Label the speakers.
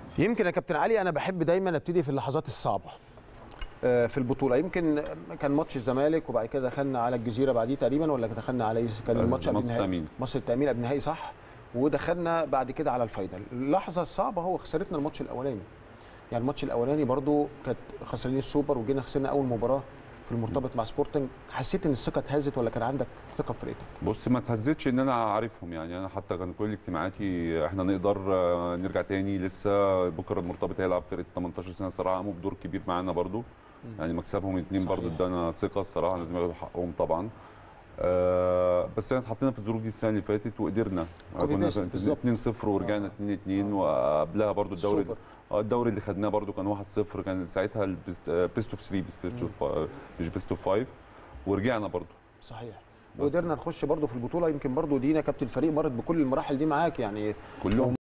Speaker 1: يمكن يا كابتن علي انا بحب دايما ابتدي في اللحظات الصعبه آه، في البطوله يمكن كان ماتش الزمالك وبعد كده دخلنا على الجزيره بعديه تقريبا ولا دخلنا على إيه؟ كان
Speaker 2: آه،
Speaker 1: الماتش قبل
Speaker 2: مصر
Speaker 1: النهائي
Speaker 2: التأمين.
Speaker 1: مصر التامين قبل النهائي صح ودخلنا بعد كده على الفاينل اللحظه الصعبه هو خسارتنا الماتش الاولاني يعني الماتش الاولاني برضو كانت خسرانين السوبر وجينا خسرنا اول مباراه في المرتبط مع سبورتنج حسيت ان الثقه اتهزت ولا كان عندك ثقه في فرقتك
Speaker 2: بص ما تهزتش ان انا عارفهم يعني انا حتى كان كل اجتماعاتي احنا نقدر آه، نرجع تاني لسه بكره المرتبط هيلعب فرقه 18 سنه الصراحه قاموا بدور كبير معانا برضو يعني مكسبهم اتنين
Speaker 1: صحيح.
Speaker 2: برضو ادانا ثقه الصراحه لازم ياخدوا حقهم طبعا آه بس احنا اتحطينا في الظروف دي السنه اللي فاتت وقدرنا
Speaker 1: كوبي
Speaker 2: كنا
Speaker 1: بيست بالظبط.
Speaker 2: 2-0 ورجعنا 2-2 وقبلها برضو الدوري
Speaker 1: السوبر.
Speaker 2: اه الدوري اللي خدناه برضو كان 1-0 كان ساعتها بيست اوف 3 بيست اوف مش بيست اوف 5 ورجعنا برضو
Speaker 1: صحيح
Speaker 2: بس.
Speaker 1: وقدرنا نخش برضو في البطوله يمكن برضو دينا كابتن الفريق مرت بكل المراحل دي معاك يعني
Speaker 2: كلهم